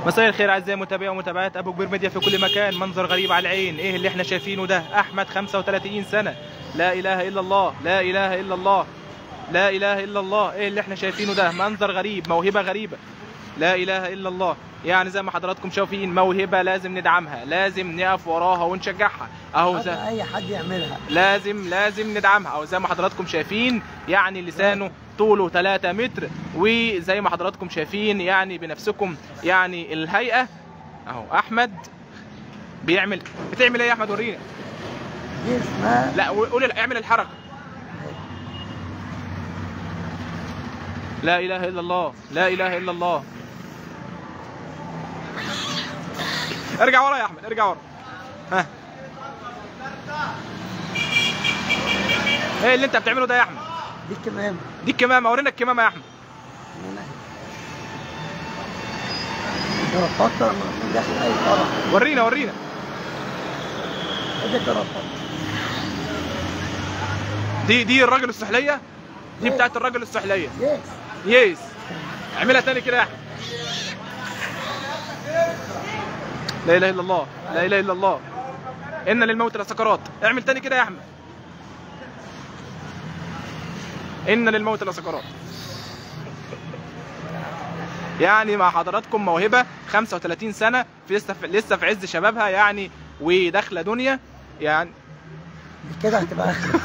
مساء الخير اعزائي متابعي ومتابعات ابو كبير ميديا في كل مكان منظر غريب على العين ايه اللي احنا شايفينه ده احمد 35 سنه لا اله الا الله لا اله الا الله لا اله الا الله ايه اللي احنا شايفينه ده منظر غريب موهبه غريبه لا اله الا الله يعني زي ما حضراتكم شايفين موهبه لازم ندعمها لازم نقف وراها ونشجعها اهو زي اي حد يعملها لازم لازم ندعمها او زي ما حضراتكم شايفين يعني لسانه طوله 3 متر وزي ما حضراتكم شايفين يعني بنفسكم يعني الهيئه اهو احمد بيعمل بتعمل ايه يا احمد ورينا دي اسمها لا قول اعمل الحركه لا اله الا الله لا اله الا الله ارجع ورا يا احمد ارجع ورا ها ايه اللي انت بتعمله ده يا احمد دي كمان دي الكمامه ورينا الكمامه يا احمد جرافطة من داخل اي فرح ورينا ورينا ادي جرافطة دي دي الراجل السحليه دي بتاعت الراجل السحليه يس يس اعملها تاني كده يا احمد لا اله الا الله لا اله الا الله ان للموت لسكرات اعمل تاني كده يا احمد ان للموت لسكرات يعني مع حضراتكم موهبه 35 سنه في لسه في لسه في عز شبابها يعني وداخله دنيا يعني دي كده هتبقى اخر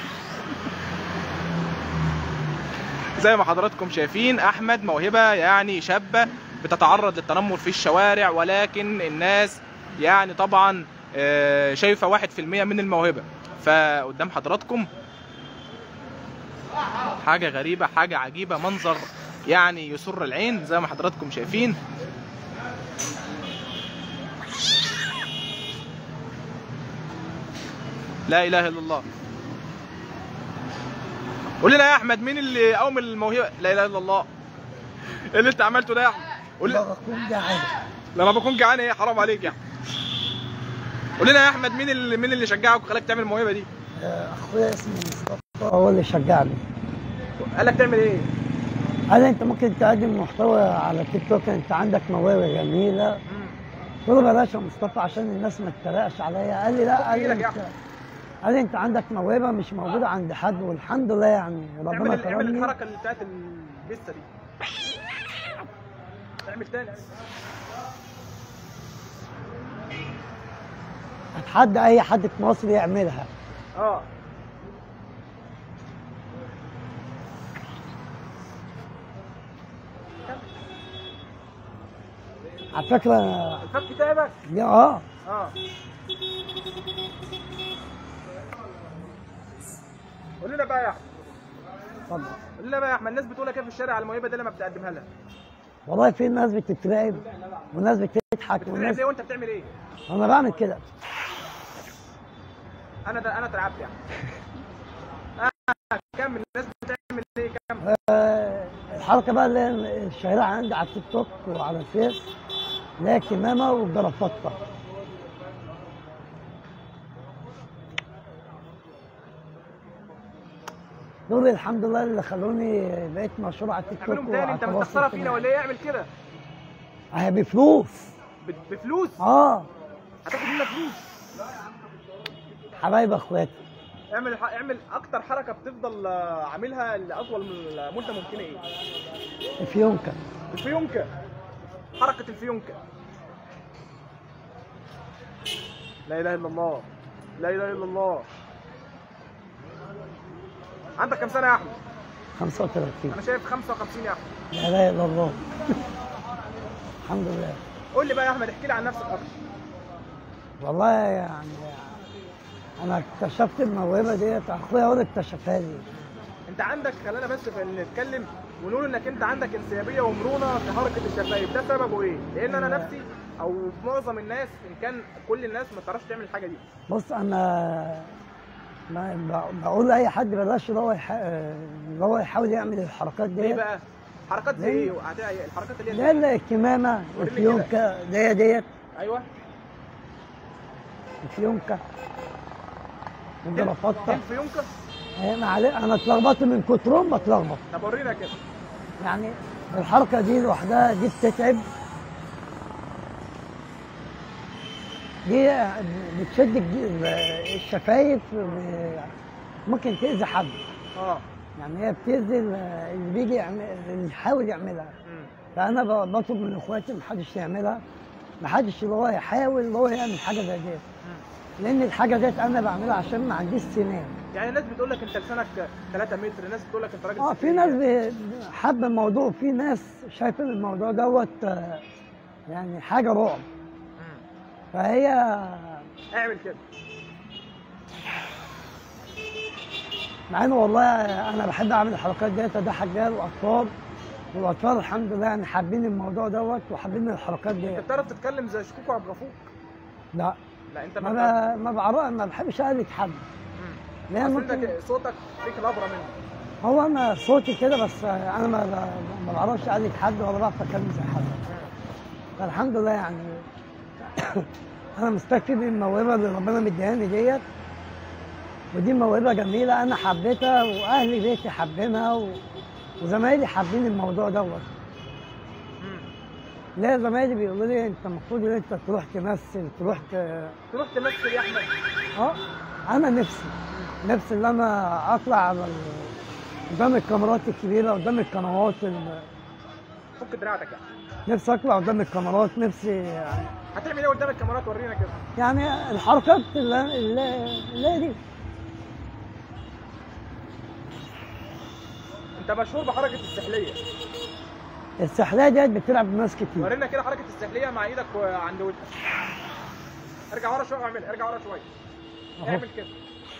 زي ما حضراتكم شايفين احمد موهبه يعني شابه بتتعرض للتنمر في الشوارع ولكن الناس يعني طبعا آه، شايفه واحد في المية من الموهبه فقدام حضراتكم حاجه غريبه حاجه عجيبه منظر يعني يسر العين زي ما حضراتكم شايفين لا اله الا الله قول لنا يا احمد مين اللي قوم الموهبه لا اله الا الله ايه اللي انت عملته ده يا احمد قول لنا بكون جعان لما بكون جعان ايه حرام عليك يا احمد قول لنا يا احمد مين اللي مين اللي شجعك وخلاك تعمل الموهبه دي آه، اخويا اسمه مصطفى هو اللي شجعني قال لك تعمل ايه قال لي انت ممكن تقدم محتوى على تيك توك انت عندك موهبه جميله قلت له بلاش يا مصطفى عشان الناس ما تتريقش عليا قال لي لا قال لي إيدك يا انت أحمد. قال لي انت عندك موهبه مش موجوده عند حد والحمد لله يعني ربنا اعمل اعمل كرمني الحركه اللي بتاعت البسه دي اعمل تاني اتحدى اي حد في مصر يعملها اه على فكره الفك تعبك يا اه اه قول لنا بقى يا احمد اتفضل قول لنا بقى يا احمد الناس بتقول لك ايه في الشارع على الموهبه دي لما بتقدمها لها والله في ناس بتترعب وناس بتضحك بتترعب وناس ليه وانت بتعمل ايه انا بعمل كده انا ده انا اترعبت يعني آه كمل الناس بتعمل ايه كمل آه، الحركه بقى اللي هي الشهيره عندي على التيك توك وعلى الفيس اللي هي كمامه والجرافطه دول الحمد لله اللي خلوني بقيت مشهور على التيك توك اعملهم تاني وعلى انت التواصل مستخسرها فينا الاجتماعي. ولا ايه اعمل كده اهي بفلوس ب- بفلوس اه هتاخد منك فلوس حبايب اخواتي اعمل ح- اعمل اكتر حركه بتفضل آه، عاملها لاطول من مده ممكنه ايه الفيونكه الفيونكه حركه الفيونكه لا اله الا الله لا اله الا الله عندك كام سنه يا احمد 35 انا شايف 55 يا احمد لا اله الا الله الحمد لله قول لي بقى يا احمد احكي لي عن نفسك اكتر والله يعني انا اكتشفت الموهبه ديت اخويا هو اللي اكتشفها لي انت عندك خلينا بس في نتكلم ونقول انك انت عندك انسيابيه ومرونه في حركه الشفايف ده سببه ايه؟ لان انا نفسي او معظم الناس ان كان كل الناس ما بتعرفش تعمل الحاجه دي بص انا ما ب- بقول لاي حد بلاش اللي هو يح... اللي هو يحاول يعمل الحركات ليه ديت بقى؟ حركات زي ليه؟ ايه؟ هت- الحركات اللي هي لان الكمامه وريني الفيونكه دي ديت ايوه الفيونكه دي الجرافطه الفيونكه هي معلش انا اتلخبطت من كترهم بتلخبط طب ورينا كده يعني الحركه دي لوحدها دي بتتعب دي بتشد الج- الشفايف و- ممكن تاذي حد اه يعني هي بتاذي ال- اللي بيجي يعمل اللي يحاول يعملها مم. فانا ب- بطلب من اخواتي محدش يعملها محدش اللي هو يحاول اللي هو يعمل حاجه زي ديت مم. لان الحاجه ديت انا بعملها عشان ما عنديش سنان يعني الناس بتقول لك انت لسانك 3 متر ناس بتقول لك انت راجل اه في ستينية. ناس ب- حابه الموضوع في ناس شايفه الموضوع دوت آه، يعني حاجه رعب مم. فهي اعمل كده مع انه والله انا بحب اعمل الحركات ديت اضحك بيها الاطفال والاطفال الحمد لله يعني حابين الموضوع دوت وحابين الحركات انت ديت بتعرف تتكلم زي شكوكو عبد الغفور لا لا انت ما ما ب... ما بعرف ما بحبش اقلد حد مم. لان اصل ممكن انت صوتك فيك نبره منه هو انا صوتي كده بس انا ما ب- ما بعرفش اقلد حد ولا بعرف اتكلم زي حد فالحمد لله يعني انا مستكفي بالموهبه اللي ربنا مديهاني ديت ودي موهبه جميله انا حبيتها واهل بيتي حابينها و... وزمايلي حابين الموضوع دوت مم. لا زمايلي بيقولوا لي انت المفروض ان انت تروح تمثل تروح ت... تروح تمثل يا احمد اه انا نفسي نفسي ان انا اطلع على ال... قدام الكاميرات الكبيره قدام القنوات ال... فك دراعتك يعني نفسي اطلع قدام الكاميرات نفسي يعني هتعمل ايه قدام الكاميرات ورينا كده يعني الحركات اللي اللي, اللي دي انت مشهور بحركه السحليه السحلية ديت بتلعب بناس كتير ورينا كده حركه السحليه مع ايدك عند ودنك ارجع ورا شويه واعمل ارجع ورا شويه أهو. اعمل كده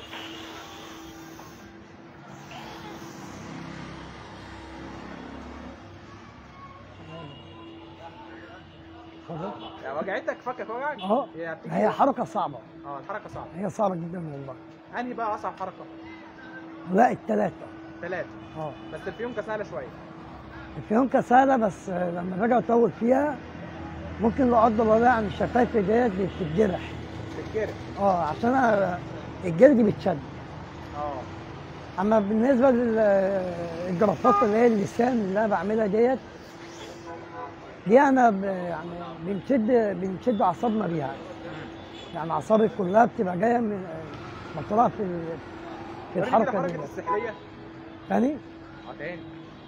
خلاص. يعني وجعتك فكك وجعك اه هي بتيجي- هي حركة صعبة اه الحركه صعبه هي صعبة جدا والله انهي بقى اصعب حركه لا التلاتة ثلاثه اه بس الفيونكه سهله شويه الفيونكة سهلة بس لما باجي اطول فيها ممكن لا قدر الله يعني شفايفي ديت بتتجرح تتجرح اه عشان أنا الجلد بيتشد اه اما بالنسبة للجرافات اللي هي اللسان اللي انا بعملها ديت دي انا ب- يعني بنشد بنشد اعصابنا بيها يعني اعصابي كلها بتبقى جايه من مطرح في ال- في ورينا كده الحركه دي حركه السحليه تاني اه تاني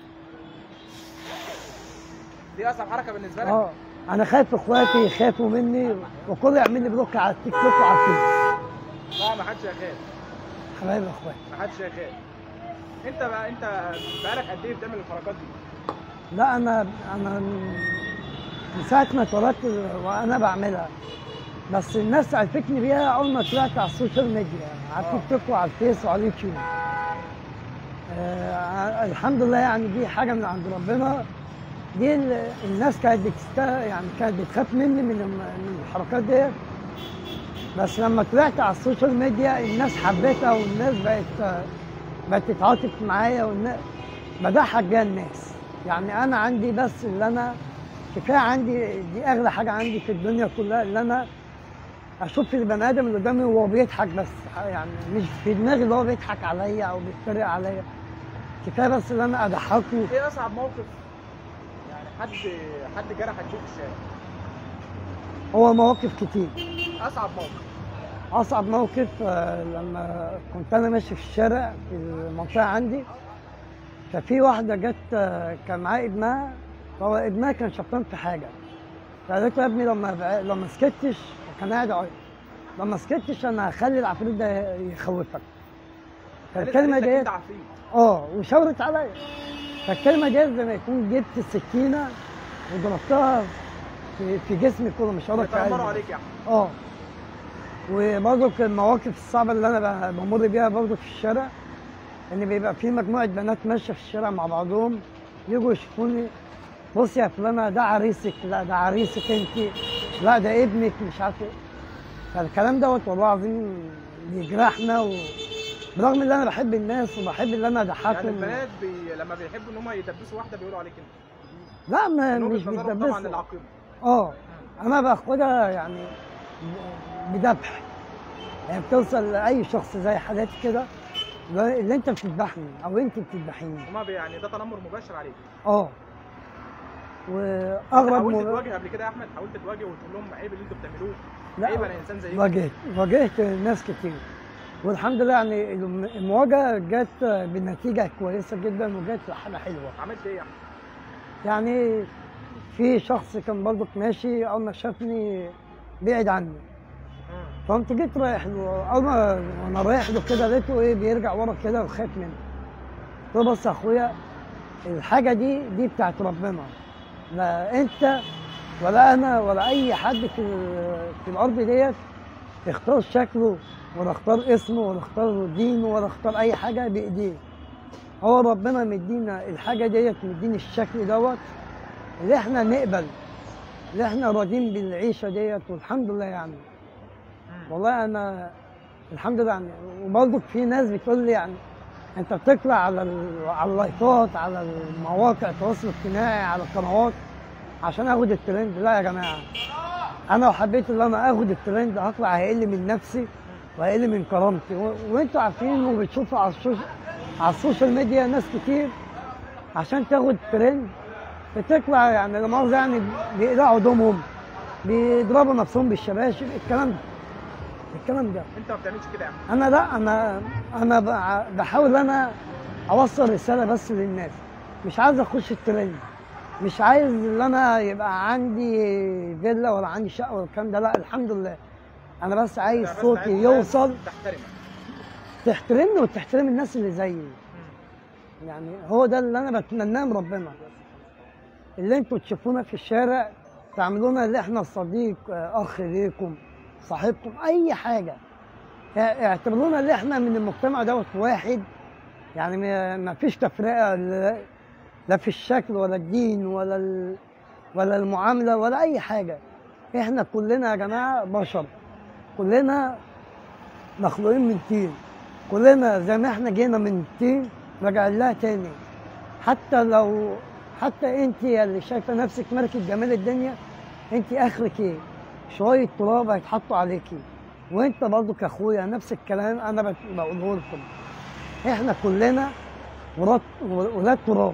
دي اصعب حركه بالنسبه لك اه انا خايف اخواتي يخافوا مني وكله يعمل لي بلوك على التيك توك وعلى الفيس لا ما حدش يخاف حبايب اخواتي ما حدش يخاف انت بقى انت بقالك قد ايه بتعمل الحركات دي لا انا انا من ساعه ما اتولدت وانا بعملها بس الناس عرفتني بيها اول ما طلعت على السوشيال ميديا على التيك توك وعلى الفيس وعلى اليوتيوب آه الحمد لله يعني دي حاجه من عند ربنا دي ال- الناس كانت بتست يعني كانت بتخاف مني من الم- من الحركات ديت بس لما طلعت على السوشيال ميديا الناس حبيتها والناس بقت بقت تتعاطف معايا والناس بضحك بيها الناس يعني انا عندي بس اللي انا كفايه عندي دي اغلى حاجه عندي في الدنيا كلها اللي انا اشوف البني ادم اللي قدامي وهو بيضحك بس يعني مش في دماغي اللي هو بيضحك عليا او بيتريق عليا كفايه بس اللي انا اضحكه ايه اصعب موقف يعني حد حد جرحك فيه في الشارع هو مواقف كتير اصعب موقف اصعب موقف آه، لما كنت انا ماشي في الشارع في المنطقه عندي ففي واحده جت آه، كان معاها ابنها فهو ابنها كان شطان في حاجه فقالت له يا ابني لما بع- لو ما سكتش كان قاعد يعيط لو ما سكتش انا هخلي العفريت ده يخوفك فالكلمه قالت لك ديت انت عفريت اه وشاورت عليا فالكلمه ديت زي ما يكون جبت السكينه وضربتها في, في جسمي كله مش هقول لك في بيتنمروا قلبي. عليك يعني اه وبرضه المواقف الصعبه اللي انا ب- بمر بيها برضه في الشارع ان بيبقى في مجموعه بنات ماشيه في الشارع مع بعضهم يجوا يشوفوني بص يا فلانه ده عريسك لا ده عريسك انت لا ده ابنك مش عارف ايه فالكلام دوت والله العظيم بيجرحنا و... برغم ان انا بحب الناس وبحب ان انا يعني اضحكهم البنات بي... لما بيحبوا ان هم يدبسوا واحده بيقولوا عليك انت لا ما من مش وجهه نظرهم طبعا بيتدبسوا العقيمه اه انا باخدها يعني بذبح يعني بتوصل لاي شخص زي حالاتي كده اللي اللي انت بتذبحني او انت بتذبحيني هما بي... يعني ده تنمر مباشر عليك اه واغرب حاولت مر... تواجه قبل كده يا احمد حاولت تواجه وتقول لهم عيب اللي انتوا بتعملوه لا. عيب على انسان زيك واجهت واجهت ناس كتير والحمد لله يعني الم- المواجهه جت بنتيجه كويسه جدا وجت لحاجه حلوه عملت ايه يا احمد؟ يعني في شخص كان برضك ماشي اول ما شافني بعد عني مم. فقمت جيت رايح له اول ما وانا رايح له كده لقيته ايه بيرجع ورا كده وخاف مني قلت له بص يا اخويا الحاجه دي دي بتاعت ربنا لا انت ولا انا ولا اي حد في ال- في الارض ديت يختار شكله ولا اختار اسمه ولا اختار دينه ولا اختار اي حاجه بايديه هو ربنا مدينا الحاجه ديت مديني الشكل دوت اللي احنا نقبل اللي احنا راضيين بالعيشه ديت والحمد لله يعني مم. والله انا الحمد لله يعني وبرضه في ناس بتقول لي يعني انت بتطلع على ال- على اللايفات على المواقع التواصل الاجتماعي على القنوات عشان اخد الترند لا يا جماعه انا لو حبيت ان انا اخد الترند هطلع هيقل من نفسي وهيقل من كرامتي و- وانتوا عارفين وبتشوفوا على السوشيال على السوشيال ميديا ناس كتير عشان تاخد ترند بتطلع يعني لا مؤاخذه يعني بيقلعوا هدومهم بيضربوا نفسهم بالشباشب الكلام ده الكلام ده انت ما بتعملش كده يا احمد انا لا انا انا بع- بحاول انا اوصل رساله بس للناس مش عايز اخش الترند مش عايز ان انا يبقى عندي فيلا ولا عندي شقه ولا الكلام ده لا الحمد لله انا بس عايز أنت بس صوتي عايز يوصل الناس تحترمك تحترمني وتحترم الناس اللي زيي مم. يعني هو ده اللي انا بتمناه من ربنا اللي انتوا تشوفونا في الشارع تعملونا اللي احنا صديق آه، اخ ليكم صاحبكم اي حاجه اه- اعتبرونا اللي احنا من المجتمع دوت واحد يعني ما- ما فيش تفرقه لا لا في الشكل ولا الدين ولا ال... ولا المعامله ولا اي حاجه احنا كلنا يا جماعه بشر كلنا مخلوقين من طين كلنا زي ما احنا جينا من طين راجعين لها تاني حتى لو حتى انت اللي شايفه نفسك ملكه جمال الدنيا انت اخرك ايه؟ شويه تراب هيتحطوا عليكي وانت برضو كاخويا نفس الكلام انا بت- بقوله لكم احنا كلنا ولاد ولاد تراب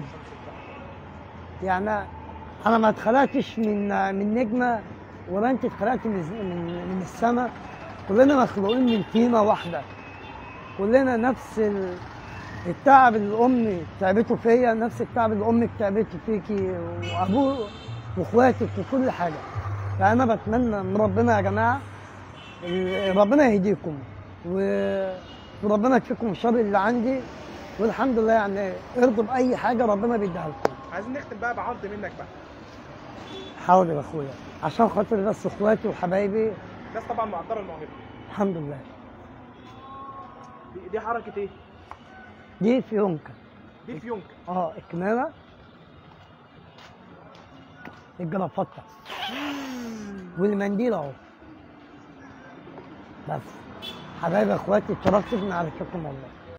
يعني انا ما اتخلقتش من من نجمه ولا انت اتخلقت من من, من السماء كلنا مخلوقين من طينه واحده كلنا نفس ال- التعب اللي امي تعبته فيا نفس التعب اللي امك تعبته فيكي وابوه واخواتك وكل حاجه فانا بتمنى من ربنا يا جماعه ال- ربنا يهديكم و- وربنا يكفيكم الشر اللي عندي والحمد لله يعني ارضوا باي حاجه ربنا بيديها لكم عايزين نختم بقى بعرض منك بقى حاضر يا اخويا عشان خاطر بس اخواتي وحبايبي الناس طبعا مقدره الموهبه الحمد لله دي, دي حركه ايه؟ دي فيونكه دي فيونك اه الكمامه الجرافطه والمنديل اهو بس حبايبي اخواتي اتشرفت بمعرفتكم والله